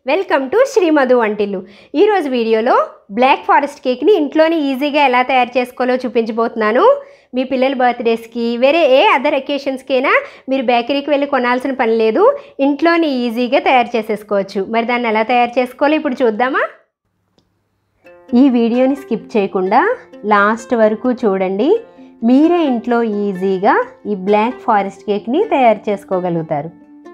welcome to Srimadhu వంటిల్లు ఈరోజు వీడియోలో బ్లాక్ ఫారెస్ట్ కేక్ని ఇంట్లోనే ఈజీగా ఎలా తయారు చేసుకోవాలో చూపించబోతున్నాను మీ పిల్లల బర్త్డేస్కి వేరే ఏ అదర్ అకేషన్స్కైనా మీరు బేకరీకి వెళ్ళి కొనాల్సిన పని లేదు ఇంట్లోనే ఈజీగా తయారు చేసేసుకోవచ్చు మరి దాన్ని ఎలా తయారు చేసుకోవాలో ఇప్పుడు చూద్దామా ఈ వీడియోని స్కిప్ చేయకుండా లాస్ట్ వరకు చూడండి మీరే ఇంట్లో ఈజీగా ఈ బ్లాక్ ఫారెస్ట్ కేక్ని తయారు చేసుకోగలుగుతారు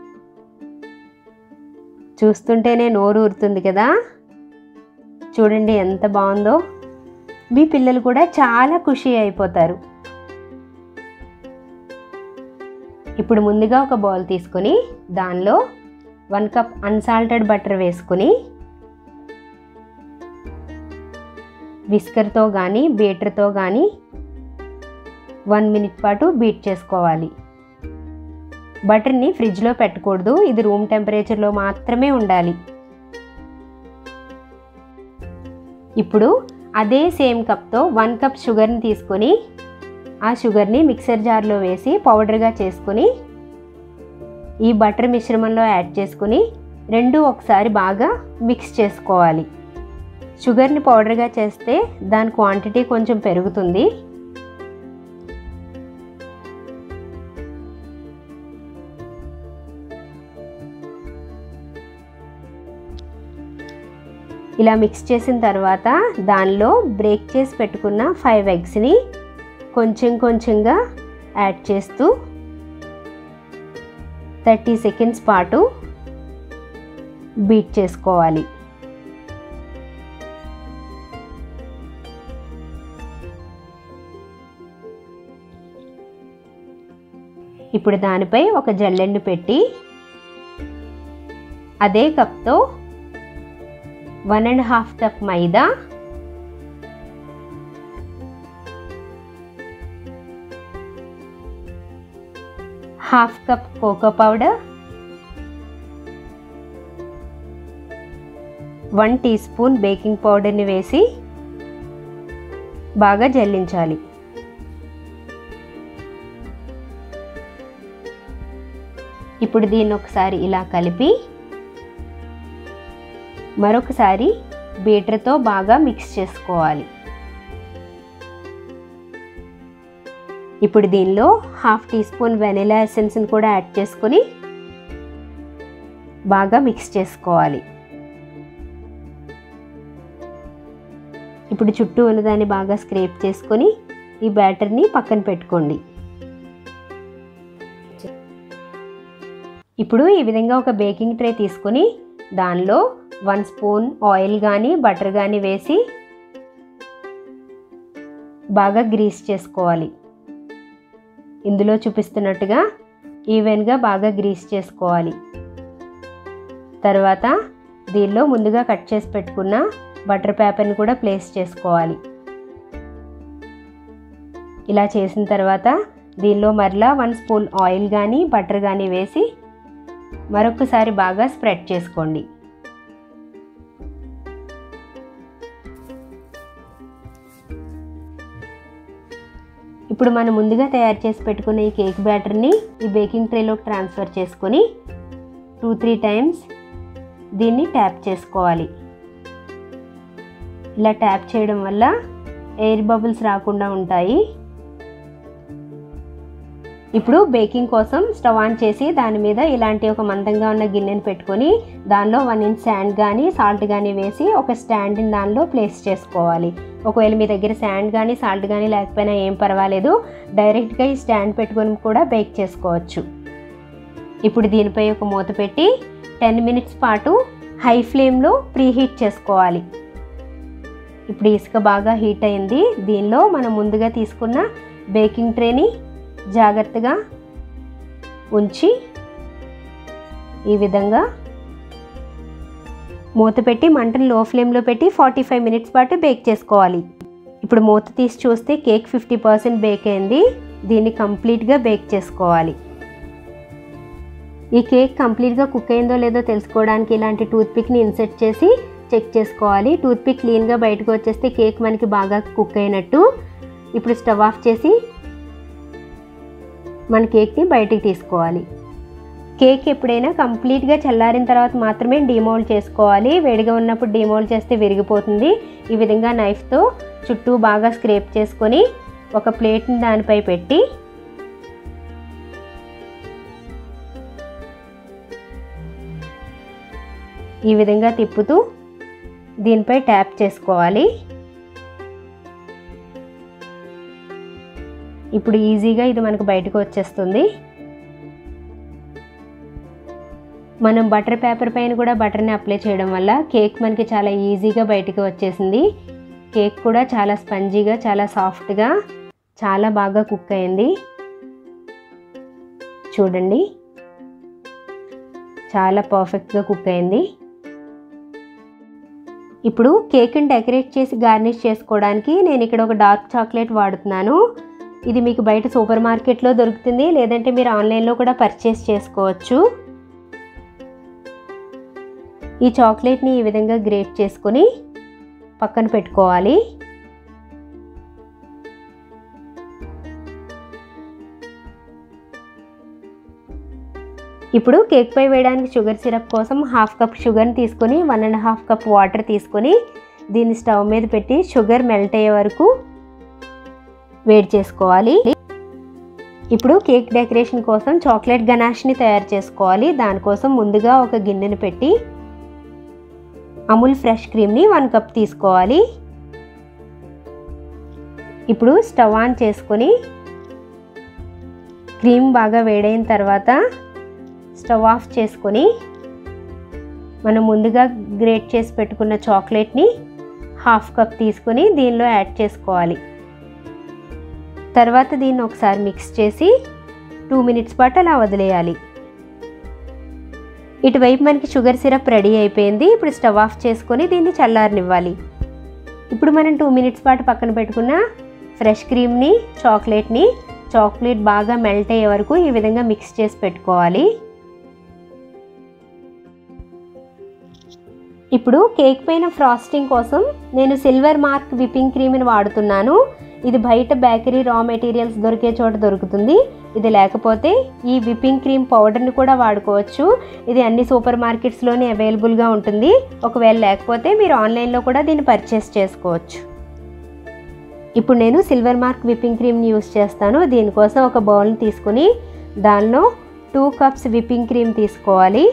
చూస్తుంటేనే నోరు ఊరుతుంది కదా చూడండి ఎంత బాగుందో మీ పిల్లలు కూడా చాలా ఖుషి అయిపోతారు ఇప్పుడు ముందుగా ఒక బౌల్ తీసుకొని దానిలో వన్ కప్ అన్సాల్టెడ్ బటర్ వేసుకుని విస్కర్తో కానీ బీటర్తో కానీ వన్ మినిట్ పాటు బీట్ చేసుకోవాలి బటర్ని ఫ్రిడ్జ్లో పెట్టకూడదు ఇది రూమ్ టెంపరేచర్లో మాత్రమే ఉండాలి ఇప్పుడు అదే సేమ్ కప్తో వన్ కప్ షుగర్ని తీసుకొని ఆ షుగర్ని మిక్సర్ జార్లో వేసి పౌడర్గా చేసుకొని ఈ బటర్ మిశ్రమంలో యాడ్ చేసుకుని రెండు ఒకసారి బాగా మిక్స్ చేసుకోవాలి షుగర్ని పౌడర్గా చేస్తే దాని క్వాంటిటీ కొంచెం పెరుగుతుంది ఇలా మిక్స్ చేసిన తర్వాత దానిలో బ్రేక్ చేసి పెట్టుకున్న ఫైవ్ ఎగ్స్ని కొంచెం కొంచెంగా యాడ్ చేస్తూ థర్టీ సెకండ్స్ పాటు బీట్ చేసుకోవాలి ఇప్పుడు దానిపై ఒక జల్లెండు పెట్టి అదే కప్తో one and half cup maida half cup cocoa powder one teaspoon baking పౌడర్ని వేసి బాగా జల్లించాలి ఇప్పుడు దీన్ని ఒకసారి ఇలా కలిపి మరొకసారి బీటర్తో బాగా మిక్స్ చేసుకోవాలి ఇప్పుడు దీనిలో హాఫ్ టీ స్పూన్ వెనిలా ఎసెన్స్ని కూడా యాడ్ చేసుకొని బాగా మిక్స్ చేసుకోవాలి ఇప్పుడు చుట్టూ ఉన్నదాన్ని బాగా స్క్రేప్ చేసుకొని ఈ బ్యాటర్ని పక్కన పెట్టుకోండి ఇప్పుడు ఈ విధంగా ఒక బేకింగ్ ట్రే తీసుకొని దానిలో వన్ స్పూన్ ఆయిల్ కానీ బటర్ కానీ వేసి బాగా గ్రీస్ చేసుకోవాలి ఇందులో చూపిస్తున్నట్టుగా ఈవెన్గా బాగా గ్రీస్ చేసుకోవాలి తర్వాత దీనిలో ముందుగా కట్ చేసి పెట్టుకున్న బటర్ పేపర్ని కూడా ప్లేస్ చేసుకోవాలి ఇలా చేసిన తర్వాత దీనిలో మరలా వన్ స్పూన్ ఆయిల్ కానీ బటర్ కానీ వేసి మరొకసారి బాగా స్ప్రెడ్ చేసుకోండి ఇప్పుడు మనం ముందుగా తయారు చేసి పెట్టుకున్న ఈ కేక్ బ్యాటర్ని ఈ బేకింగ్ ట్రేలోకి ట్రాన్స్ఫర్ చేసుకొని టూ త్రీ టైమ్స్ దీన్ని ట్యాప్ చేసుకోవాలి ఇలా ట్యాప్ చేయడం వల్ల ఎయిర్ బబుల్స్ రాకుండా ఉంటాయి ఇప్పుడు బేకింగ్ కోసం స్టవ్ ఆన్ చేసి దాని మీద ఇలాంటి ఒక మందంగా ఉన్న గిన్నెని పెట్టుకొని దానిలో వన్ ఇంచ్ శాండ్ కానీ సాల్ట్ కానీ వేసి ఒక స్టాండ్ని దానిలో ప్లేస్ చేసుకోవాలి ఒకవేళ మీ దగ్గర శాండ్ కానీ సాల్ట్ కానీ లేకపోయినా ఏం పర్వాలేదు డైరెక్ట్గా ఈ స్టాండ్ పెట్టుకొని కూడా బేక్ చేసుకోవచ్చు ఇప్పుడు దీనిపై ఒక మూత పెట్టి టెన్ మినిట్స్ పాటు హై ఫ్లేమ్లో ప్రీహీట్ చేసుకోవాలి ఇప్పుడు ఇసుక బాగా హీట్ అయింది దీనిలో మనం ముందుగా తీసుకున్న బేకింగ్ ట్రేని జాగ్రత్తగా ఉంచి ఈ విధంగా మూత పెట్టి మంటను లో ఫ్లేమ్లో పెట్టి ఫార్టీ ఫైవ్ మినిట్స్ పాటు బేక్ చేసుకోవాలి ఇప్పుడు మూత తీసి చూస్తే కేక్ ఫిఫ్టీ పర్సెంట్ బేక్ అయింది దీన్ని కంప్లీట్గా బేక్ చేసుకోవాలి ఈ కేక్ కంప్లీట్గా కుక్ అయిందో లేదో తెలుసుకోవడానికి ఇలాంటి టూత్పిక్ని ఇన్సెట్ చేసి చెక్ చేసుకోవాలి టూత్పిక్ క్లీన్గా బయటకు వచ్చేస్తే కేక్ మనకి బాగా కుక్ అయినట్టు ఇప్పుడు స్టవ్ ఆఫ్ చేసి మన కేక్ని బయటికి తీసుకోవాలి కేక్ ఎప్పుడైనా కంప్లీట్గా చల్లారిన తర్వాత మాత్రమే డిమోల్డ్ చేసుకోవాలి వేడిగా ఉన్నప్పుడు డిమోల్డ్ చేస్తే విరిగిపోతుంది ఈ విధంగా నైఫ్తో చుట్టూ బాగా స్క్రేప్ చేసుకొని ఒక ప్లేట్ని దానిపై పెట్టి ఈ విధంగా తిప్పుతూ దీనిపై ట్యాప్ చేసుకోవాలి ఇప్పుడు ఈజీగా ఇది మనకు బయటకు వచ్చేస్తుంది మనం బటర్ పేపర్ పైన కూడా బటర్ని అప్లై చేయడం వల్ల కేక్ మనకి చాలా ఈజీగా బయటకు వచ్చేసింది కేక్ కూడా చాలా స్పంజీగా చాలా సాఫ్ట్గా చాలా బాగా కుక్ అయింది చూడండి చాలా పర్ఫెక్ట్గా కుక్ అయింది ఇప్పుడు కేక్ని డెకరేట్ చేసి గార్నిష్ చేసుకోవడానికి నేను ఇక్కడ ఒక డార్క్ చాక్లెట్ వాడుతున్నాను ఇది మీకు బయట సూపర్ మార్కెట్లో దొరుకుతుంది లేదంటే మీరు ఆన్లైన్లో కూడా పర్చేస్ చేసుకోవచ్చు ఈ చాక్లెట్ని ఈ విధంగా గ్రేట్ చేసుకొని పక్కన పెట్టుకోవాలి ఇప్పుడు కేక్ పై వేయడానికి షుగర్ సిరప్ కోసం హాఫ్ కప్ షుగర్ని తీసుకొని one and half cup water తీసుకొని దీన్ని స్టవ్ మీద పెట్టి షుగర్ మెల్ట్ అయ్యే వరకు వేడి చేసుకోవాలి ఇప్పుడు కేక్ డెకరేషన్ కోసం చాక్లెట్ గనాష్ని తయారు చేసుకోవాలి దానికోసం ముందుగా ఒక గిన్నెను పెట్టి అమూల్ ఫ్రెష్ క్రీమ్ని వన్ కప్ తీసుకోవాలి ఇప్పుడు స్టవ్ ఆన్ చేసుకొని క్రీమ్ బాగా వేడైన తర్వాత స్టవ్ ఆఫ్ చేసుకొని మనం ముందుగా గ్రేట్ చేసి పెట్టుకున్న చాక్లెట్ని హాఫ్ కప్ తీసుకొని దీనిలో యాడ్ చేసుకోవాలి తర్వాత దీన్ని ఒకసారి మిక్స్ చేసి టూ మినిట్స్ పాటు అలా వదిలేయాలి ఇటువైపు మనకి షుగర్ సిరప్ రెడీ అయిపోయింది ఇప్పుడు స్టవ్ ఆఫ్ చేసుకొని దీన్ని చల్లారనివ్వాలి ఇప్పుడు మనం టూ మినిట్స్ పాటు పక్కన పెట్టుకున్న ఫ్రెష్ క్రీమ్ని చాక్లెట్ని చాక్లెట్ బాగా మెల్ట్ అయ్యే వరకు ఈ విధంగా మిక్స్ చేసి పెట్టుకోవాలి ఇప్పుడు కేక్ పైన ఫ్రాస్టింగ్ కోసం నేను సిల్వర్ మార్క్ విప్పింగ్ క్రీమ్ని వాడుతున్నాను ఇది బయట బేకరీ రా మెటీరియల్స్ దొరికే చోట దొరుకుతుంది ఇది లేకపోతే ఈ విప్పింగ్ క్రీమ్ పౌడర్ని కూడా వాడుకోవచ్చు ఇది అన్ని సూపర్ మార్కెట్స్లోనే అవైలబుల్గా ఉంటుంది ఒకవేళ లేకపోతే మీరు ఆన్లైన్లో కూడా దీన్ని పర్చేస్ చేసుకోవచ్చు ఇప్పుడు నేను సిల్వర్ మార్క్ విప్పింగ్ క్రీమ్ని యూస్ చేస్తాను దీనికోసం ఒక బౌల్ని తీసుకుని దానిలో టూ కప్స్ విప్పింగ్ క్రీమ్ తీసుకోవాలి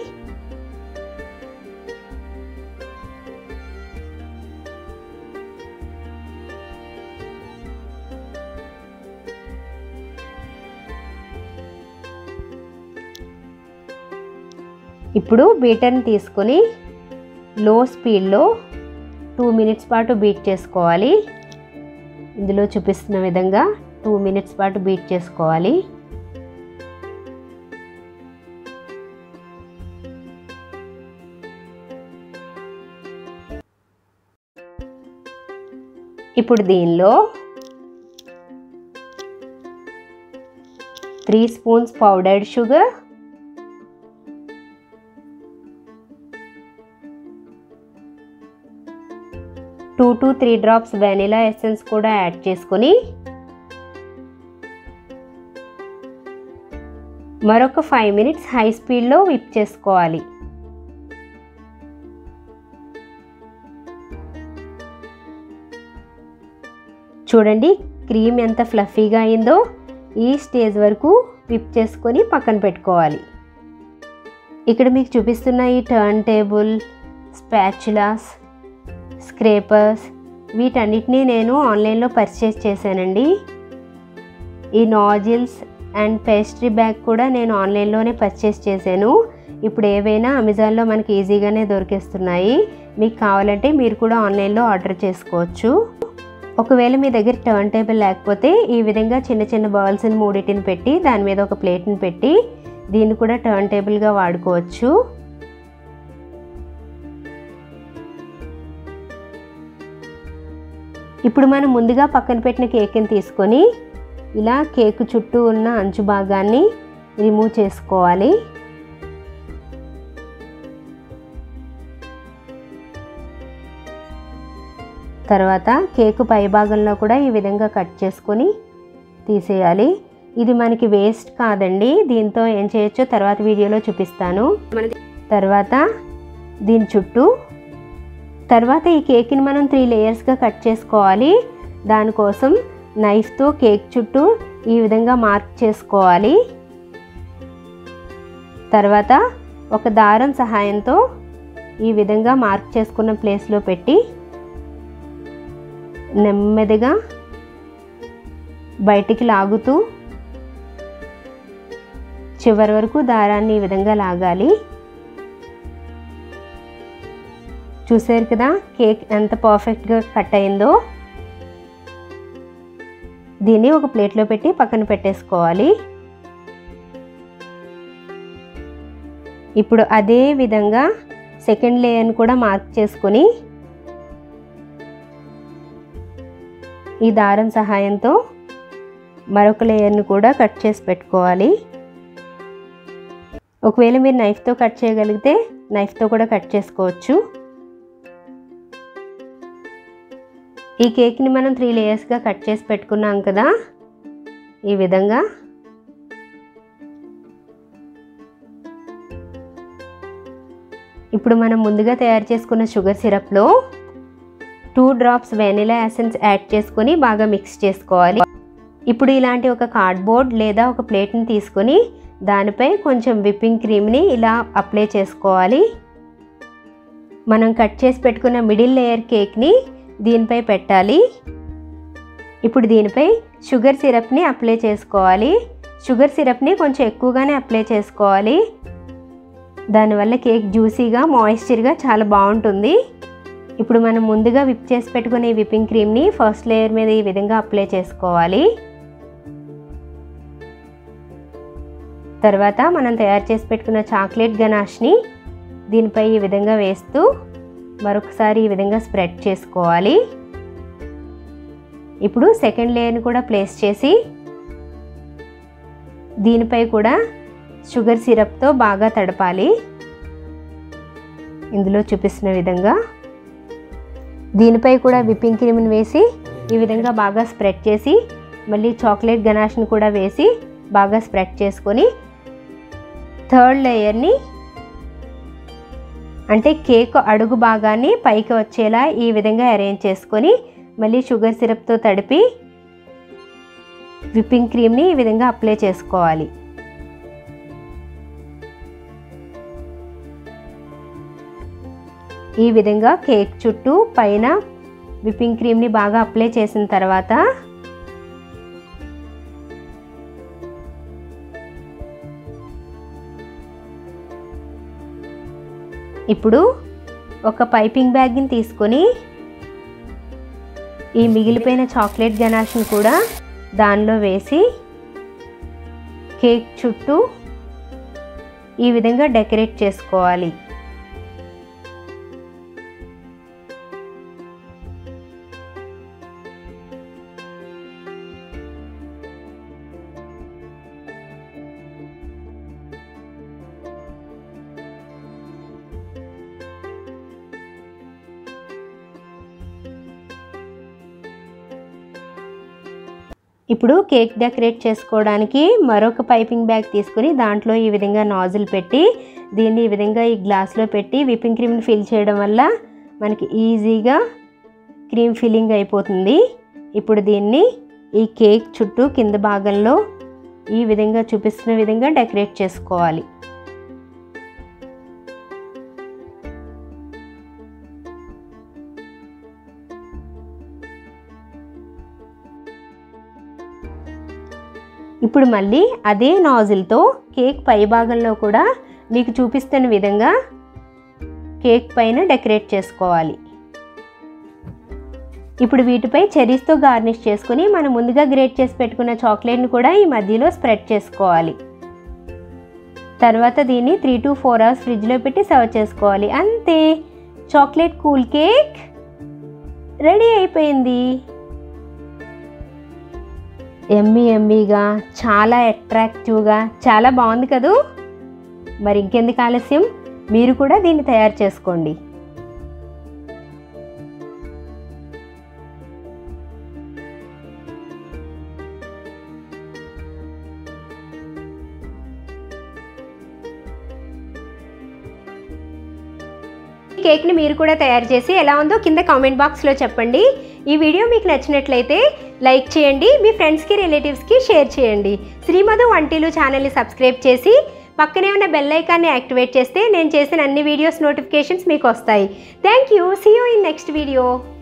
ఇప్పుడు బీటర్ని తీసుకొని లో స్పీడ్లో టూ మినిట్స్ పాటు బీట్ చేసుకోవాలి ఇందులో చూపిస్తున్న విధంగా టూ మినిట్స్ పాటు బీట్ చేసుకోవాలి ఇప్పుడు దీనిలో three spoons powdered sugar two to three drops vanilla essence కూడా యాడ్ చేసుకొని మరొక ఫైవ్ మినిట్స్ హై స్పీడ్లో విప్ చేసుకోవాలి చూడండి క్రీమ్ ఎంత ఫ్లఫీగా అయిందో ఈ స్టేజ్ వరకు విప్ చేసుకొని పక్కన పెట్టుకోవాలి ఇక్కడ మీకు చూపిస్తున్న ఈ టర్న్ టేబుల్ స్పాచులాస్ స్క్రేపర్స్ వీటన్నిటినీ నేను ఆన్లైన్లో పర్చేస్ చేశానండి ఈ నాజిల్స్ అండ్ పేస్ట్రీ బ్యాగ్ కూడా నేను ఆన్లైన్లోనే పర్చేస్ చేశాను ఇప్పుడు ఏవైనా అమెజాన్లో మనకి ఈజీగానే దొరికేస్తున్నాయి మీకు కావాలంటే మీరు కూడా ఆన్లైన్లో ఆర్డర్ చేసుకోవచ్చు ఒకవేళ మీ దగ్గర టర్న్ టేబుల్ లేకపోతే ఈ విధంగా చిన్న చిన్న బౌల్స్ని మూడింటిని పెట్టి దాని మీద ఒక ప్లేట్ని పెట్టి దీన్ని కూడా టర్న్ టేబుల్గా వాడుకోవచ్చు ఇప్పుడు మనం ముందుగా పక్కన పెట్టిన కేక్ని తీసుకొని ఇలా కేక్ చుట్టూ ఉన్న అంచు భాగాన్ని రిమూవ్ చేసుకోవాలి తర్వాత కేకు పై భాగంలో కూడా ఈ విధంగా కట్ చేసుకొని తీసేయాలి ఇది మనకి వేస్ట్ కాదండి దీంతో ఏం చేయొచ్చో తర్వాత వీడియోలో చూపిస్తాను తర్వాత దీని చుట్టూ తర్వాత ఈ కేక్ని మనం త్రీ లేయర్స్గా కట్ చేసుకోవాలి దానికోసం నైఫ్తో కేక్ చుట్టూ ఈ విధంగా మార్క్ చేసుకోవాలి తర్వాత ఒక దారం సహాయంతో ఈ విధంగా మార్క్ చేసుకున్న ప్లేస్లో పెట్టి నెమ్మదిగా బయటికి లాగుతూ చివరి వరకు దారాన్ని ఈ విధంగా లాగాలి చూసారు కదా కేక్ ఎంత పర్ఫెక్ట్గా కట్ అయిందో దీన్ని ఒక ప్లేట్లో పెట్టి పక్కన పెట్టేసుకోవాలి ఇప్పుడు అదే విధంగా సెకండ్ లేయర్ని కూడా మార్క్ చేసుకొని ఈ దారం సహాయంతో మరొక లేయర్ని కూడా కట్ చేసి పెట్టుకోవాలి ఒకవేళ మీరు నైఫ్తో కట్ చేయగలిగితే నైఫ్తో కూడా కట్ చేసుకోవచ్చు ఈ కేక్ని మనం త్రీ లేయర్స్గా కట్ చేసి పెట్టుకున్నాం కదా ఈ విధంగా ఇప్పుడు మనం ముందుగా తయారు చేసుకున్న షుగర్ సిరప్లో two drops vanilla essence add చేసుకొని బాగా మిక్స్ చేసుకోవాలి ఇప్పుడు ఇలాంటి ఒక కార్డ్బోర్డ్ లేదా ఒక ప్లేట్ని తీసుకొని దానిపై కొంచెం విప్పింగ్ క్రీమ్ని ఇలా అప్లై చేసుకోవాలి మనం కట్ చేసి పెట్టుకున్న మిడిల్ లేయర్ కేక్ని దీనిపై పెట్టాలి ఇప్పుడు దీనిపై షుగర్ సిరప్ని అప్లై చేసుకోవాలి షుగర్ సిరప్ని కొంచెం ఎక్కువగానే అప్లై చేసుకోవాలి దానివల్ల కేక్ జ్యూసీగా మాయిశ్చర్గా చాలా బాగుంటుంది ఇప్పుడు మనం ముందుగా విప్ చేసి పెట్టుకునే విప్పింగ్ క్రీమ్ని ఫస్ట్ లేయర్ మీద ఈ విధంగా అప్లై చేసుకోవాలి తర్వాత మనం తయారు చేసి పెట్టుకున్న చాక్లెట్ గనాష్ని దీనిపై ఈ విధంగా వేస్తూ మరొకసారి ఈ విధంగా స్ప్రెడ్ చేసుకోవాలి ఇప్పుడు సెకండ్ లేయర్ని కూడా ప్లేస్ చేసి దీనిపై కూడా షుగర్ సిరప్తో బాగా తడపాలి ఇందులో చూపిస్తున్న విధంగా దీనిపై కూడా విప్పింగ్ క్రీమ్ని వేసి ఈ విధంగా బాగా స్ప్రెడ్ చేసి మళ్ళీ చాక్లెట్ గనాష్ని కూడా వేసి బాగా స్ప్రెడ్ చేసుకొని థర్డ్ లేయర్ని అంటే కేక్ అడుగు భాగాన్ని పైకి వచ్చేలా ఈ విధంగా అరేంజ్ చేసుకొని మళ్ళీ షుగర్ సిరప్తో తడిపి విప్పింగ్ క్రీమ్ని ఈ విధంగా అప్లై చేసుకోవాలి ఈ విధంగా కేక్ చుట్టూ పైన విప్పింగ్ క్రీమ్ని బాగా అప్లై చేసిన తర్వాత ఇప్పుడు ఒక పైపింగ్ బ్యాగ్ని తీసుకొని ఈ మిగిలిపోయిన చాక్లెట్ గనాష్ని కూడా దానిలో వేసి కేక్ చుట్టూ ఈ విధంగా డెకరేట్ చేసుకోవాలి ఇప్పుడు కేక్ డెకరేట్ చేసుకోవడానికి మరొక పైపింగ్ బ్యాగ్ తీసుకుని దాంట్లో ఈ విధంగా నాజిల్ పెట్టి దీన్ని ఈ విధంగా ఈ గ్లాస్లో పెట్టి విప్పింగ్ క్రీమ్ని ఫిల్ చేయడం వల్ల మనకి ఈజీగా క్రీమ్ ఫిల్లింగ్ అయిపోతుంది ఇప్పుడు దీన్ని ఈ కేక్ చుట్టూ కింద భాగంలో ఈ విధంగా చూపిస్తున్న విధంగా డెకరేట్ చేసుకోవాలి ఇప్పుడు మళ్ళీ అదే నాజిల్తో కేక్ పై భాగంలో కూడా మీకు చూపిస్తున్న విధంగా కేక్ పైన డెకరేట్ చేసుకోవాలి ఇప్పుడు వీటిపై చెరీస్తో గార్నిష్ చేసుకుని మనం ముందుగా గ్రేట్ చేసి పెట్టుకున్న చాక్లెట్ని కూడా ఈ మధ్యలో స్ప్రెడ్ చేసుకోవాలి తర్వాత దీన్ని త్రీ టు ఫోర్ అవర్స్ ఫ్రిడ్జ్లో పెట్టి సర్వ్ చేసుకోవాలి అంతే చాక్లెట్ కూల్ కేక్ రెడీ అయిపోయింది ఎమ్మీ ఎమ్మీగా చాలా అట్రాక్టివ్గా చాలా బాగుంది కదూ మరి ఇంకెందుకు ఆలస్యం మీరు కూడా దీన్ని తయారు చేసుకోండి కేక్ని మీరు కూడా తయారు చేసి ఎలా ఉందో కింద కామెంట్ బాక్స్లో చెప్పండి ఈ వీడియో మీకు నచ్చినట్లయితే లైక్ చేయండి మీ ఫ్రెండ్స్కి రిలేటివ్స్కి షేర్ చేయండి శ్రీమధు వంటిలు ఛానల్ని సబ్స్క్రైబ్ చేసి పక్కనే ఉన్న బెల్ ఐకాన్ని యాక్టివేట్ చేస్తే నేను చేసిన అన్ని వీడియోస్ నోటిఫికేషన్స్ మీకు వస్తాయి thank you see you in next video